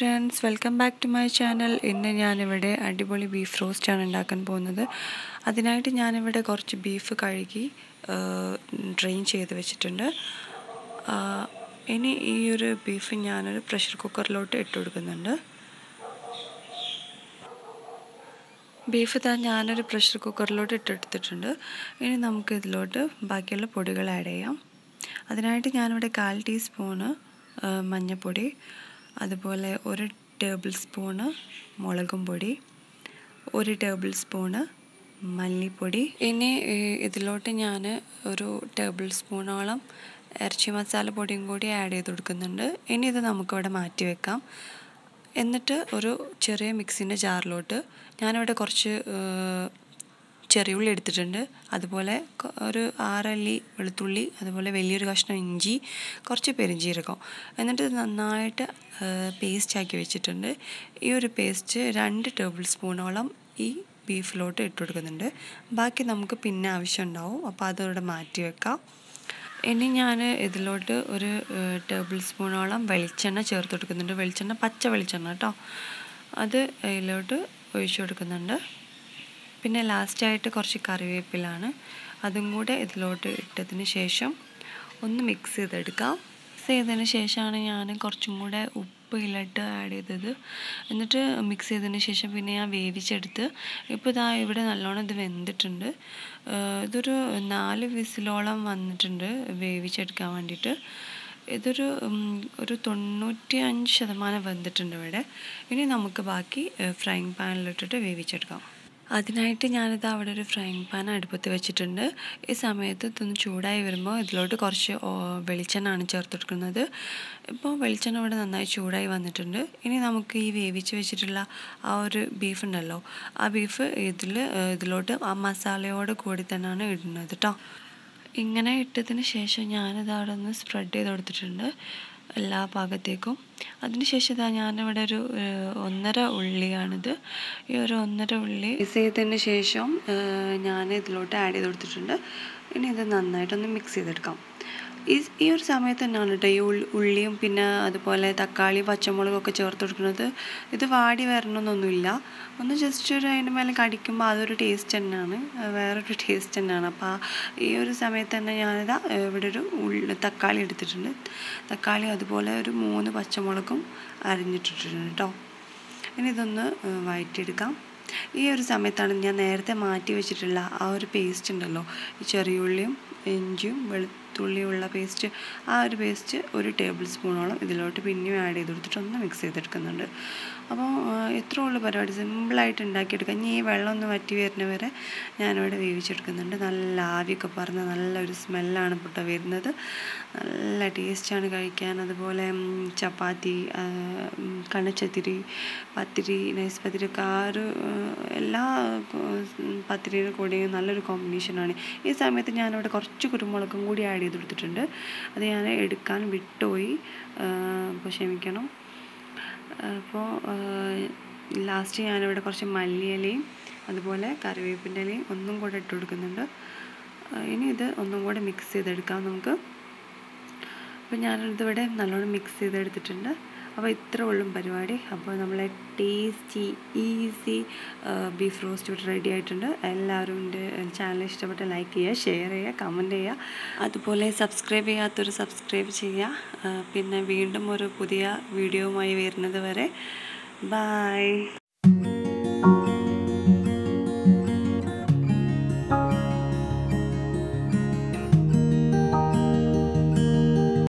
friends welcome back to my channel ഇന്ന് ഞാനിവിടെ അടിപൊളി ബീഫ് റോസ്റ്റാണ് ഉണ്ടാക്കാൻ പോകുന്നത് അതിനായിട്ട് ഞാനിവിടെ കുറച്ച് ബീഫ് കഴുകി ഡ്രെയിൻ ചെയ്ത് വെച്ചിട്ടുണ്ട് ആ, ഇനി ഈ ഒരു ബീഫ് ഞാനൊരു പ്രഷർ കുക്കറിലോട്ട് ഇട്ട് കൊടുക്കുന്നുണ്ട് ബീഫ് താൻ ഞാനൊരു പ്രഷർ കുക്കറിലോട്ട് ഇട്ടെടുത്തിട്ടുണ്ട് ഇനി നമുക്ക് ഇതിലോട്ട് ബാക്കിയുള്ള പൊടികൾ ആഡ് ചെയ്യാം അതിനായിട്ട് ഞാനിവിടെ കാൽ ടീസ്പൂണ് ആ, മഞ്ഞൾപ്പൊടി അതുപോലെ ഒരു ടേബിൾ സ്പൂണ് മുളകും പൊടി ഒരു ടേബിൾ സ്പൂണ് മല്ലിപ്പൊടി ഇനി ഈ ഇതിലോട്ട് ഞാൻ ഒരു ടേബിൾ സ്പൂണോളം ഇറച്ചി മസാല പൊടിയും കൂടി ആഡ് ചെയ്ത് കൊടുക്കുന്നുണ്ട് ഇനി ഇത് നമുക്കിവിടെ മാറ്റി വെക്കാം എന്നിട്ട് ഒരു ചെറിയ മിക്സിൻ്റെ ജാറിലോട്ട് ഞാനിവിടെ കുറച്ച് ഏഹ്, ചെറിയുള്ളി എടുത്തിട്ടുണ്ട് അതുപോലെ കൊ- ഒരു ആറല്ലി വെളുത്തുള്ളി അതുപോലെ വലിയൊരു കഷ്ണം ഇഞ്ചി കുറച്ച് പെരിഞ്ചീരകം എന്നിട്ട് ഇത് നന്നായിട്ട് പേസ്റ്റ് ആക്കി വെച്ചിട്ടുണ്ട് ഈ ഒരു പേസ്റ്റ് രണ്ട് ടേബിൾ സ്പൂണോളം ഈ ബീഫിലോട്ട് ഇട്ട് കൊടുക്കുന്നുണ്ട് ബാക്കി നമുക്ക് പിന്നെ ആവശ്യമുണ്ടാവും അപ്പോൾ അതവിടെ മാറ്റി വെക്കാം ഇനി ഞാൻ ഇതിലോട്ട് ഒരു ഏഹ്, ടേബിൾ സ്പൂണോളം വെളിച്ചെണ്ണ ചേർത്ത് കൊടുക്കുന്നുണ്ട് വെളിച്ചെണ്ണ പച്ച വെളിച്ചെണ്ണ കേട്ടോ അത് ഇതിലോട്ട് ഒഴിച്ചു കൊടുക്കുന്നുണ്ട് പിന്നെ ലാസ്റ്റായിട്ട് കുറച്ച് കറിവേപ്പിലാണ് അതും കൂടെ ഇതിലോട്ട് ഇട്ടതിന് ശേഷം ഒന്ന് മിക്സ് ചെയ്തെടുക്കാം മിക്സ് ചെയ്തതിന് ശേഷമാണ് ഞാൻ കുറച്ചും കൂടെ ഉപ്പ് ഇതിലിട്ട് ആഡ് ചെയ്തത് എന്നിട്ട് മിക്സ് ചെയ്തതിന് ശേഷം പിന്നെ ഞാൻ വേവിച്ചെടുത്ത് ഇപ്പോൾ ഇതാ ഇവിടെ നല്ലോണം ഇത് വെന്തിട്ടുണ്ട് ഏഹ് ഇതൊരു നാല് വിസിലോളം വന്നിട്ടുണ്ട് വേവിച്ചെടുക്കാൻ വേണ്ടിയിട്ട് ഇതൊരു ഉം, ഒരു തൊണ്ണൂറ്റി അഞ്ച് ശതമാനം വെന്തിട്ടുണ്ട് ഇവിടെ ഇനി നമുക്ക് ബാക്കി ഫ്രൈങ് പാനിലിട്ടിട്ട് വേവിച്ചെടുക്കാം അതിനായിട്ട് ഞാനിത് അവിടെ ഒരു ഫ്രൈങ് പാൻ അടുപ്പത്ത് വെച്ചിട്ടുണ്ട് ഈ സമയത്ത് ഇതൊന്ന് ചൂടായി വരുമ്പോൾ ഇതിലോട്ട് കുറച്ച് ഓ- വെളിച്ചെണ്ണയാണ് ചേർത്ത് കൊടുക്കുന്നത് ഇപ്പോൾ വെളിച്ചെണ്ണ ഇവിടെ നന്നായി ചൂടായി വന്നിട്ടുണ്ട് ഇനി നമുക്ക് ഈ വേവിച്ച് വെച്ചിട്ടുള്ള ആ ഒരു ബീഫ് ഉണ്ടല്ലോ ആ ബീഫ് ഇതിൽ ഇതിലോട്ട് ആ മസാലയോട് കൂടി തന്നെയാണ് ഇടുന്നത് കേട്ടോ ഇങ്ങനെ ഇട്ടതിന് ശേഷം ഞാനിത് അവിടെ ഒന്ന് സ്പ്രെഡ് ചെയ്ത് കൊടുത്തിട്ടുണ്ട് എല്ലാ ഭാഗത്തേക്കും അതിനുശേഷം ഇതാ ഞാനിവിടെ ഒരു ഏഹ്, ഒന്നര ഉള്ളിയാണിത് ഈ ഒരു ഒന്നര ഉള്ളി മിക്സ് ചെയ്തതിന് ശേഷം ഏഹ്, ഞാൻ ഇതിലോട്ട് ആഡ് ചെയ്ത് കൊടുത്തിട്ടുണ്ട് ഇനി ഇത് നന്നായിട്ടൊന്ന് മിക്സ് ചെയ്തെടുക്കാം ഈ ഈ ഒരു സമയത്ത് തന്നെയാണ് കേട്ടോ ഈ ഉള്ളി ഉള്ളിയും പിന്നെ അതുപോലെ തക്കാളി പച്ചമുളകൊക്കെ ചേർത്ത് കൊടുക്കുന്നത് ഇത് വാടി വരണമെന്നൊന്നുമില്ല ഒന്ന് ജസ്റ്റ് ഒരു അതിൻ്റെ മേലെ കടിക്കുമ്പോൾ അതൊരു ടേസ്റ്റ് തന്നെയാണ് അത് വേറൊരു ടേസ്റ്റ് തന്നെയാണ് അപ്പോൾ ആ ഈ ഒരു സമയത്ത് തന്നെ ഞാനിതാ ഏഹ്, ഇവിടെ ഒരു ഉള്ളി തക്കാളി എടുത്തിട്ടുണ്ട് തക്കാളി അതുപോലെ ഒരു മൂന്ന് പച്ചമുളകും അരിഞ്ഞിട്ടിട്ടുണ്ട് കേട്ടോ ഇനി ഇതൊന്ന് ഏഹ്, വഴറ്റിയെടുക്കാം ഈ ഒരു സമയത്താണ് ഞാൻ നേരത്തെ മാറ്റി വെച്ചിട്ടുള്ള ആ ഒരു പേസ്റ്റ് ഉണ്ടല്ലോ ഈ ചെറിയുള്ളിയും ഇഞ്ചിയും വെളുത്തുള്ളിയുള്ള പേസ്റ്റ് ആ ഒരു പേസ്റ്റ് ഒരു ടേബിൾ സ്പൂണോളം ഇതിലോട്ട് പിന്നെയും ആഡ് ചെയ്ത് കൊടുത്തിട്ട് ഒന്ന് മിക്സ് ചെയ്തെടുക്കുന്നുണ്ട് അപ്പോൾ ഇത്രേ ഉള്ളൂ പരിപാടി സിമ്പിളായിട്ട് ഉണ്ടാക്കിയെടുക്കാം ഇനി ഈ വെള്ളം ഒന്ന് വറ്റി വരുന്നവരെ ഞാനിവിടെ വേവിച്ചെടുക്കുന്നുണ്ട് നല്ല ആവിയൊക്കെ പറഞ്ഞ് നല്ലൊരു സ്മെല്ലാണ് പൊട്ട വരുന്നത് നല്ല ടേസ്റ്റാണ് കഴിക്കാൻ അതുപോലെ ഉം, ചപ്പാത്തി ആ, ഉം, കണ്ണച്ചത്തിരി പത്തിരി നൈസ് പത്തിരി ഒക്കെ ആ ഒരു ഏഹ്, എല്ലാ ഉം, പത്തിരിയുടെ കൂടെയും നല്ലൊരു കോമ്പിനേഷനാണ് ഈ സമയത്ത് ഞാനിവിടെ കുറച്ച് കുരുമുളകും കൂടി ആഡ് ചെയ്ത് കൊടുത്തിട്ടുണ്ട് അത് ഞാൻ എടുക്കാൻ വിട്ടുപോയി അപ്പോൾ ക്ഷമിക്കണം അപ്പോൾ ലാസ്റ്റ് ഞാനിവിടെ കുറച്ച് മല്ലിയിലയും അതുപോലെ കറിവേപ്പിൻ്റെ ഇലയും ഒന്നും കൂടെ ഇട്ട് കൊടുക്കുന്നുണ്ട് ആ, ഇനി ഇത് ഒന്നും കൂടെ മിക്സ് ചെയ്തെടുക്കാം നമുക്ക് അപ്പോൾ ഞാനിതിവിടെ നല്ലോണം മിക്സ് ചെയ്തെടുത്തിട്ടുണ്ട് അപ്പോൾ ഇത്ര ഉള്ളും പരിപാടി അപ്പോൾ നമ്മളെ ടേസ്റ്റി ഈസി ബീഫ് റോസ്റ്റ് ഇവിടെ റെഡി ആയിട്ടുണ്ട് എല്ലാവരും എൻ്റെ ചാനൽ ഇഷ്ടപ്പെട്ട ലൈക്ക് ചെയ്യുക ഷെയർ ചെയ്യുക കമൻറ്റ് ചെയ്യുക അതുപോലെ സബ്സ്ക്രൈബ് ചെയ്യാത്തൊരു സബ്സ്ക്രൈബ് ചെയ്യുക ആ, പിന്നെ വീണ്ടും ഒരു പുതിയ വീഡിയോയുമായി വരുന്നത് വരെ ബായ്